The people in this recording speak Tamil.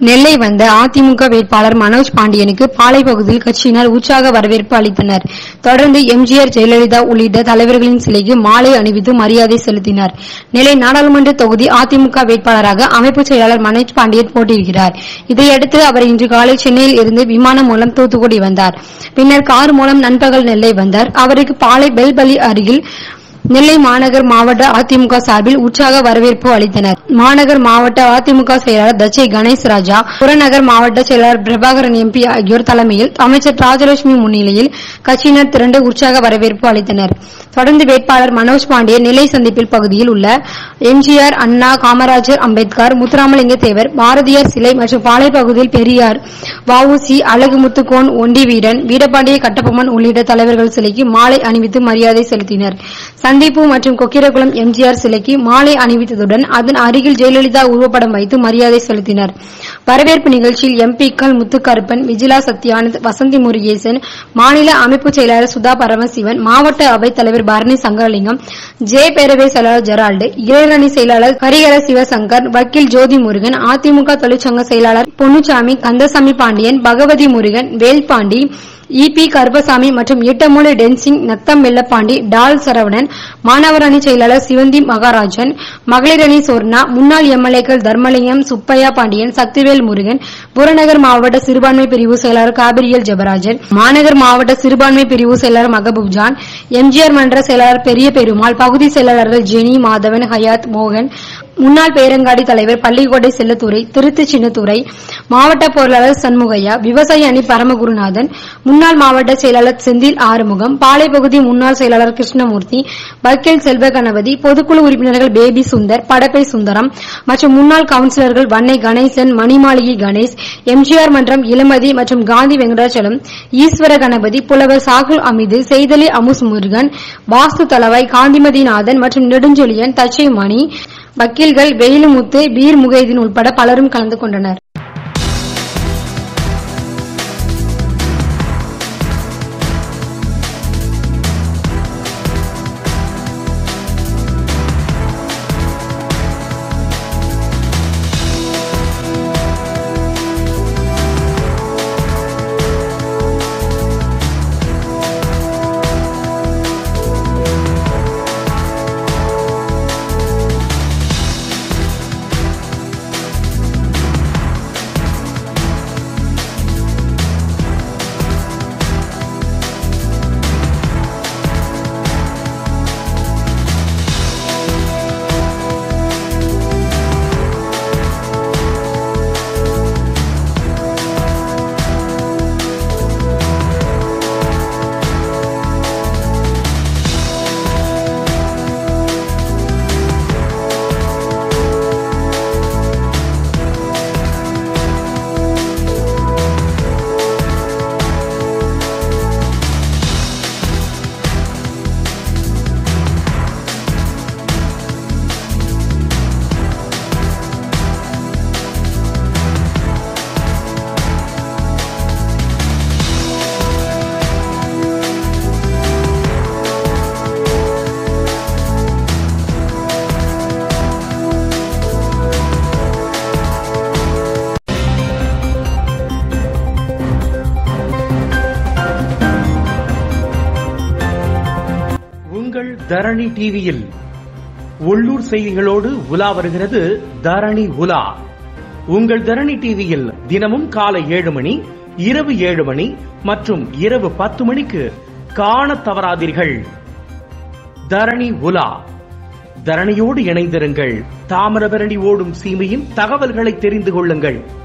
நெல்லை வந்த அதிமுக வேட்பாளர் மனோஜ் பாண்டியனுக்கு பாளை பகுதியில் கட்சியினர் உற்சாக வரவேற்பு அளித்தனர் தொடர்ந்து எம்ஜிஆர் ஜெயலலிதா உள்ளிட்ட தலைவர்களின் சிலைக்கு மாலை அணிவித்து மரியாதை செலுத்தினர் நெல்லை நாடாளுமன்ற தொகுதி அதிமுக வேட்பாளராக அமைப்பு செயலாளர் மனோஜ் பாண்டியன் போட்டியிடுகிறார் இதையடுத்து அவர் இன்று காலை சென்னையில் இருந்து விமானம் மூலம் தூத்துக்குடி வந்தார் பின்னர் கார் மூலம் நண்பகல் நெல்லை வந்தார் அவருக்கு பாளை பெல்பலி அருகில் நெல்லை மாநகர் மாவட்ட அதிமுக சார்பில் உற்சாக வரவேற்பு அளித்தனர் மாநகர் மாவட்ட அதிமுக செயலாளர் தச்சை கணேஷ் ராஜா புறநகர் மாவட்ட செயலாளர் பிரபாகரன் எம்பி ஆகியோர் தலைமையில் அமைச்சர் ராஜலட்சுமி முன்னிலையில் கட்சியினர் திரண்டு உற்சாக வரவேற்பு அளித்தனர் தொடர்ந்து வேட்பாளர் மனோஜ் பாண்டே நெல்லை சந்திப்பில் பகுதியில் உள்ள எம்ஜிஆர் அண்ணா காமராஜர் அம்பேத்கர் முத்துராமலிங்க தேவர் பாரதியார் சிலை மற்றும் பாளை பகுதியில் பெரியார் வஉசி அழகுமுத்துக்கோன் ஒண்டி வீரன் வீரபாண்டிய கட்டபொம்மன் உள்ளிட்ட தலைவர்கள் சிலைக்கு மாலை அணிவித்து மரியாதை செலுத்தினர் சந்திப்பு மற்றும் கொக்கிரகுளம் எம்ஜிஆர் சிலைக்கு மாலை அணிவித்ததுடன் அதன் அருகில் ஜெயலலிதா உருவப்படம் வைத்து மரியாதை செலுத்தினர் வரவேற்பு நிகழ்ச்சியில் எம்பிக்கள் முத்துக்கருப்பன் விஜிலா சத்யானந்த் வசந்தி முருகேசன் மாநில அமைப்பு செயலாளர் சுதா பரமசிவன் மாவட்ட அவைத் தலைவர் பரணி சங்கரலிங்கம் ஜே பேரவை செயலாளர் ஜெரால்டு இளைஞரணி செயலாளர் கரிகர சிவசங்கர் வக்கீல் ஜோதி முருகன் அதிமுக தொழிற்சங்க செயலாளர் பொன்னுச்சாமி கந்தசாமி பாண்டியன் பகவதி முருகன் வேல்பாண்டி இபி கருப்பசாமி மற்றும் ஈட்டமூலை டென்சிங் நத்தம் வெள்ளப்பாண்டி டால் சரவணன் மாணவர் அணி செயலாளர் சிவந்தி மகாராஜன் மகளிர் அணி சொர்ணா முன்னாள் எம்எல்ஏக்கள் தர்மலிங்கம் சுப்பையா பாண்டியன் சக்திவேல் முருகன் புறநகர் மாவட்ட சிறுபான்மை பிரிவு செயலாளர் காபிரியல் ஜெபராஜன் மாநகர் மாவட்ட சிறுபான்மை பிரிவு செயலாளர் மகபூப் ஜான் எம்ஜிஆர் மன்ற செயலாளர் பெரிய பெருமாள் பகுதி செயலாளர்கள் ஜெனி மாதவன் ஹயாத் மோகன் முன்னாள் பேரங்காடி தலைவர் பள்ளிக்கோட்டை செல்லத்துறை திருத்து சின்னத்துறை மாவட்ட பொருளாளர் சண்முகையா விவசாய அணி பரமகுருநாதன் முன்னாள் மாவட்ட செயலாளர் செந்தில் ஆறுமுகம் பாளை பகுதி முன்னாள் செயலாளர் கிருஷ்ணமூர்த்தி வக்கீல் செல்வ கணபதி பொதுக்குழு உறுப்பினர்கள் பேபி சுந்தர் படப்பை சுந்தரம் மற்றும் முன்னாள் கவுன்சிலர்கள் வன்னை கணேசன் மணிமாளிகை கணேஷ் எம்ஜிஆர் மன்றம் இளமதி மற்றும் காந்தி வெங்கடாச்சலம் ஈஸ்வர கணபதி புலவர் சாகுல் அமிது செய்தலி அமுஸ் முருகன் வாஸ்து தலவாய் காந்திமதிநாதன் மற்றும் நெடுஞ்செழியன் தச்சை மணி வக்கீல்கள் வெயிலுமுத்து பீர் முகைதீன் உட்பட பலரும் கலந்து கொண்டனர் உங்கள் தரணி டிவியில் உள்ளூர் செய்திகளோடு உலா வருகிறது தரணி உலா உங்கள் தரணி டிவியில் தினமும் காலை ஏழு மணி இரவு ஏழு மணி மற்றும் இரவு பத்து மணிக்கு காணத் தவறாதீர்கள் தரணி உலா தரணியோடு இணைந்திருங்கள் தாமிரபரணி ஓடும் சீமையின் தகவல்களை தெரிந்து கொள்ளுங்கள்